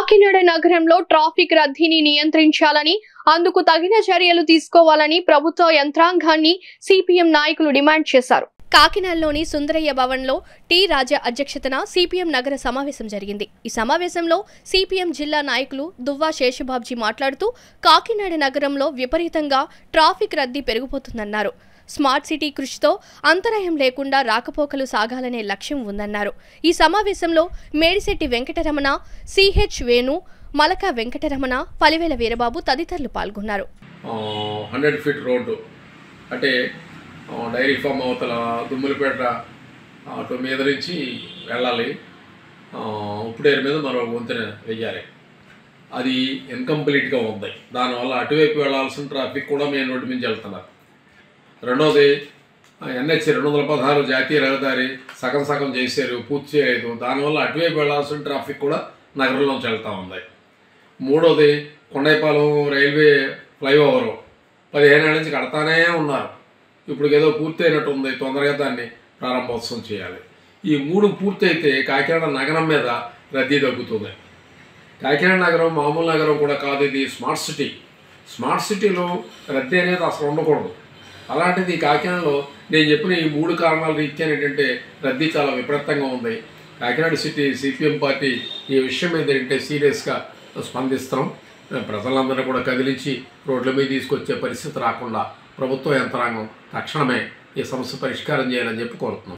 కాకినాడ నగరంలో ట్రాఫిక్ రద్దీని నియంత్రించాలని అందుకు తగిన చర్యలు తీసుకోవాలని ప్రభుత్వ యంత్రాంగాన్ని సిపిఎం నాయకులు డిమాండ్ చేశారు కాకినాడలోని సుందరయ్య భవన్లో టి రాజా అధ్యక్షతన సిపిఎం నగర సమావేశం జరిగింది ఈ సమావేశంలో సిపిఎం జిల్లా నాయకులు దువ్వా శేషబాబ్జీ మాట్లాడుతూ కాకినాడ నగరంలో విపరీతంగా ట్రాఫిక్ రద్దీ పెరిగిపోతుందన్నారు స్మార్ట్ సిటీ కృషితో అంతరాయం లేకుండా రాకపోకలు సాగాలనే లక్ష్యం ఉందన్నారు ఈ సమావేశంలో మేడిశెట్టి వెంకటరమణ సిహెచ్ వేణు మలక వెంకటరమణ పలివేల వీరబాబు తదితరులు పాల్గొన్నారు హండ్రెడ్ ఫీట్ రోడ్డు అంటే ఆ, డైరీ ఫామ్ అవతల దుమ్ములపేట అటు మీద నుంచి వెళ్ళాలి ఆ, ఉప్పుడేరు మీద మరో వంతెన వెయ్యాలి అది ఇన్కంప్లీట్గా ఉంది దానివల్ల అటువైపు వెళ్ళాల్సిన ట్రాఫిక్ కూడా మెయిన్ రోడ్డు నుంచి వెళ్తున్నారు రెండోది ఎన్హెచ్ రెండు వందల పదహారు జాతీయ రహదారి సగం సగం చేశారు పూర్తి చేయలేదు దానివల్ల అటువైపు వెళ్ళాల్సిన ట్రాఫిక్ కూడా నగరంలోంచి వెళ్తూ ఉంది మూడోది కొండైపాలెం రైల్వే ఫ్లైఓవరు పదిహేను ఏళ్ళ నుంచి కడతానే ఉన్నారు ఇప్పుడు ఏదో పూర్తి అయినట్టు ఉంది తొందరగా దాన్ని ప్రారంభోత్సవం చేయాలి ఈ మూడు పూర్తి అయితే కాకినాడ నగరం మీద రద్దీ తగ్గుతుంది కాకినాడ నగరం మామూలు నగరం కూడా కాదు ఇది స్మార్ట్ సిటీ స్మార్ట్ సిటీలో రద్దీ అనేది అసలు ఉండకూడదు అలాంటిది కాకినాడలో నేను చెప్పిన ఈ మూడు కారణాల రీత్యా ఏంటంటే రద్దీ చాలా విపరీతంగా ఉంది కాకినాడ సిటీ సిపిఎం పార్టీ ఈ విషయం మీద ఏంటంటే సీరియస్గా స్పందిస్తాం ప్రజలందరినీ కూడా కదిలించి రోడ్ల మీద తీసుకొచ్చే పరిస్థితి రాకుండా ప్రభుత్వ యంత్రాంగం తక్షణమే ఈ సమస్య పరిష్కారం చేయాలని చెప్పి కోరుతున్నాం